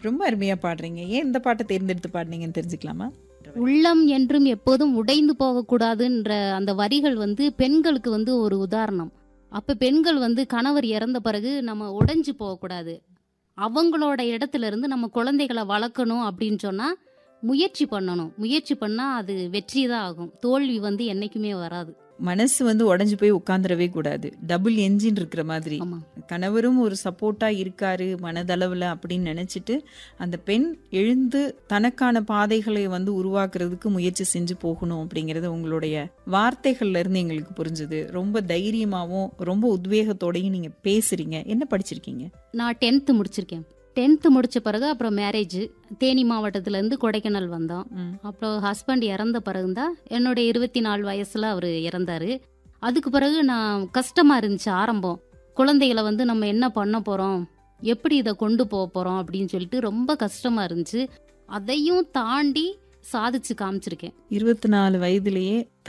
ரொம்ப அருமையா பாடுறீங்க ஏன் இந்த பாட்டை தேர்ந்தெடுத்து பாடுனீங்கன்னு தெரிஞ்சுக்கலாமா உள்ளம் என்றும் எப்போதும் உடைந்து போகக்கூடாதுன்ற அந்த வரிகள் வந்து பெண்களுக்கு வந்து ஒரு உதாரணம் அப்ப பெண்கள் வந்து கணவர் இறந்த பிறகு நம்ம உடைஞ்சு போகக்கூடாது அவங்களோட இடத்துல இருந்து நம்ம குழந்தைகளை வளர்க்கணும் அப்படின்னு சொன்னா முயற்சி பண்ணணும் முயற்சி பண்ணா அது வெற்றி தான் ஆகும் தோல்வி வந்து என்னைக்குமே வராது மனசு வந்து உடைஞ்சு போய் உட்காந்துடவே கூடாது டபுள் என்ஜின் இருக்கிற மாதிரி ஆமா கணவரும் ஒரு சப்போர்ட்டா இருக்காரு மனதளவுல அப்படின்னு நினைச்சிட்டு அந்த பெண் எழுந்து தனக்கான பாதைகளை வந்து உருவாக்குறதுக்கு முயற்சி செஞ்சு போகணும் அப்படிங்கறது உங்களுடைய வார்த்தைகள்ல இருந்து எங்களுக்கு புரிஞ்சுது ரொம்ப தைரியமாவும் ரொம்ப உத்வேகத்தோடையும் நீங்க பேசுறீங்க என்ன படிச்சிருக்கீங்க நான் டென்த்து முடிச்சிருக்கேன் டென்த்து முடிச்ச பிறகு அப்புறம் மேரேஜ் தேனி மாவட்டத்துல இருந்து கொடைக்கானல் வந்தோம் ம். அப்புறம் ஹஸ்பண்ட் இறந்த பிறகுதான் என்னோட இருபத்தி நாலு வயசுல அவர் இறந்தாரு அதுக்கு பிறகு நான் கஷ்டமா இருந்துச்சு ஆரம்பம் குழந்தைகளை வந்து நம்ம என்ன பண்ண போறோம் எப்படி இதை கொண்டு போக போறோம் அப்படின்னு சொல்லிட்டு ரொம்ப கஷ்டமா இருந்துச்சு அதையும் தாண்டி சாதிச்சு காமிச்சிருக்கேன் இருபத்தி நாலு வயதிலேயே